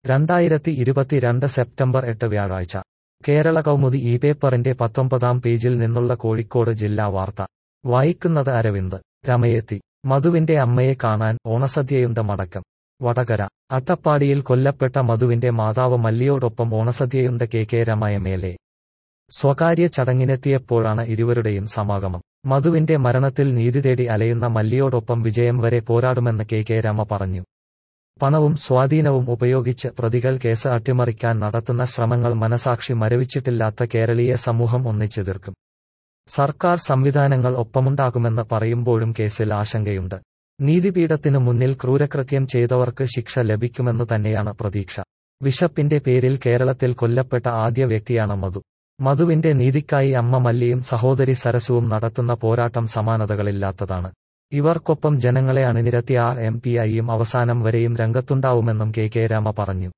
രണ്ടായിരത്തി ഇരുപത്തിരണ്ട് സെപ്റ്റംബർ എട്ട് വ്യാഴാഴ്ച കേരള കൗമുദി ഈ പേപ്പറിന്റെ പത്തൊമ്പതാം പേജിൽ നിന്നുള്ള കോഴിക്കോട് ജില്ലാ വാർത്ത വായിക്കുന്നത് അരവിന്ദ് രമയെത്തി മധുവിന്റെ അമ്മയെ കാണാൻ ഓണസദ്യയുണ്ട് മടക്കം വടകര അട്ടപ്പാടിയിൽ കൊല്ലപ്പെട്ട മധുവിന്റെ മാതാവ് മല്ലിയോടൊപ്പം ഓണസദ്യയുണ്ട് കെ കെ രമയമേലെ സ്വകാര്യ ചടങ്ങിനെത്തിയപ്പോഴാണ് ഇരുവരുടെയും സമാഗമം മധുവിന്റെ മരണത്തിൽ നീതി തേടി അലയുന്ന മല്ലിയോടൊപ്പം വിജയം വരെ പോരാടുമെന്ന് കെ കെ രമ പറഞ്ഞു പണവും സ്വാധീനവും ഉപയോഗിച്ച് പ്രതികൾ കേസ് അട്ടിമറിക്കാൻ നടത്തുന്ന ശ്രമങ്ങൾ മനസാക്ഷി മരവിച്ചിട്ടില്ലാത്ത കേരളീയ സമൂഹം ഒന്നിച്ചെതിർക്കും സർക്കാർ സംവിധാനങ്ങൾ ഒപ്പമുണ്ടാകുമെന്ന് പറയുമ്പോഴും കേസിൽ ആശങ്കയുണ്ട് നീതിപീഠത്തിനു മുന്നിൽ ക്രൂരകൃത്യം ചെയ്തവർക്ക് ശിക്ഷ ലഭിക്കുമെന്നു തന്നെയാണ് പ്രതീക്ഷ വിശപ്പിന്റെ പേരിൽ കേരളത്തിൽ കൊല്ലപ്പെട്ട ആദ്യ വ്യക്തിയാണ് മധു മധുവിന്റെ നീതിക്കായി അമ്മ മല്ലിയും സഹോദരി സരസുവും നടത്തുന്ന പോരാട്ടം സമാനതകളില്ലാത്തതാണ് ഇവർക്കൊപ്പം ജനങ്ങളെ അണിനിരത്തി ആർ എം പി ഐയും അവസാനം വരെയും രംഗത്തുണ്ടാവുമെന്നും കെ കെ രാമ പറഞ്ഞു